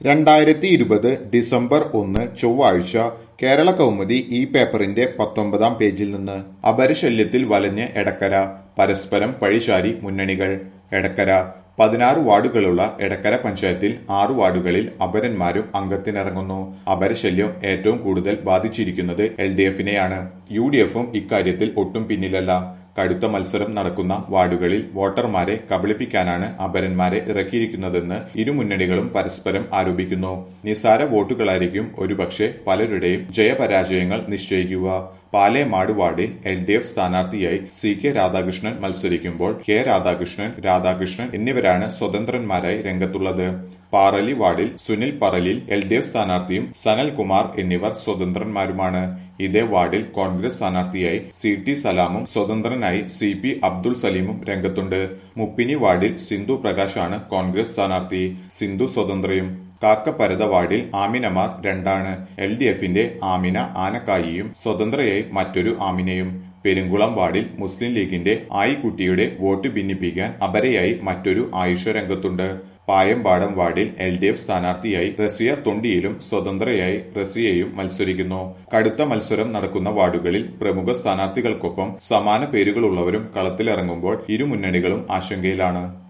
രണ്ടായിരത്തി ഇരുപത് ഡിസംബർ ഒന്ന് ചൊവ്വാഴ്ച കേരള കൗമുദി ഈ പേപ്പറിന്റെ പത്തൊമ്പതാം പേജിൽ നിന്ന് അപരശല്യത്തിൽ വലഞ്ഞ് എടക്കര പരസ്പരം പഴിചാരി മുന്നണികൾ എടക്കര പതിനാറ് വാർഡുകളുള്ള എടക്കര പഞ്ചായത്തിൽ ആറ് വാർഡുകളിൽ അപരന്മാരും അംഗത്തിനിറങ്ങുന്നു അപരശല്യം ഏറ്റവും കൂടുതൽ ബാധിച്ചിരിക്കുന്നത് എൽ ഡി എഫിനെയാണ് യു ഡി എഫും ഇക്കാര്യത്തിൽ ഒട്ടും പിന്നിലല്ല കടുത്ത മത്സരം നടക്കുന്ന വാർഡുകളിൽ വോട്ടർമാരെ കബളിപ്പിക്കാനാണ് അപരന്മാരെ ഇറക്കിയിരിക്കുന്നതെന്ന് ഇരു മുന്നണികളും പരസ്പരം ആരോപിക്കുന്നു നിസ്സാര വോട്ടുകളായിരിക്കും ഒരുപക്ഷെ പലരുടെയും ജയപരാജയങ്ങൾ നിശ്ചയിക്കുക പാലേമാട് വാർഡിൽ എൽ ഡി എഫ് സ്ഥാനാർത്ഥിയായി സി കെ രാധാകൃഷ്ണൻ മത്സരിക്കുമ്പോൾ കെ രാധാകൃഷ്ണൻ രാധാകൃഷ്ണൻ എന്നിവരാണ് സ്വതന്ത്രന്മാരായി രംഗത്തുള്ളത് പാറലി വാർഡിൽ Sunil Paralil L D F സ്ഥാനാർത്ഥിയും സനൽകുമാർ എന്നിവർ സ്വതന്ത്രന്മാരുമാണ് ഇതേ വാർഡിൽ കോൺഗ്രസ് സ്ഥാനാർത്ഥിയായി സി ടി സലാമും സ്വതന്ത്രനായി സി പി അബ്ദുൾ സലീമും രംഗത്തുണ്ട് മുപ്പിനി വാർഡിൽ സിന്ധു പ്രകാശാണ് കോൺഗ്രസ് സ്ഥാനാർത്ഥി സിന്ധു സ്വതന്ത്രയും കാക്കപ്പരത വാർഡിൽ ആമിനമാർ രണ്ടാണ് എൽ ഡി എഫിന്റെ ആമിന ആനക്കായിയും സ്വതന്ത്രയായി മറ്റൊരു ആമിനയും പെരുങ്കുളം വാർഡിൽ മുസ്ലിം ലീഗിന്റെ ആയിക്കുട്ടിയുടെ വോട്ട് ഭിന്നിപ്പിക്കാൻ അപരയായി മറ്റൊരു ആയുഷ രംഗത്തുണ്ട് പായമ്പാടം വാർഡിൽ എൽ ഡി എഫ് സ്ഥാനാർത്ഥിയായി റസിയ തൊണ്ടിയിലും സ്വതന്ത്രയായി റസിയയും മത്സരിക്കുന്നു കടുത്ത മത്സരം നടക്കുന്ന വാർഡുകളിൽ പ്രമുഖ സ്ഥാനാർത്ഥികൾക്കൊപ്പം സമാന പേരുകളുള്ളവരും കളത്തിലിറങ്ങുമ്പോൾ ഇരു മുന്നണികളും ആശങ്കയിലാണ്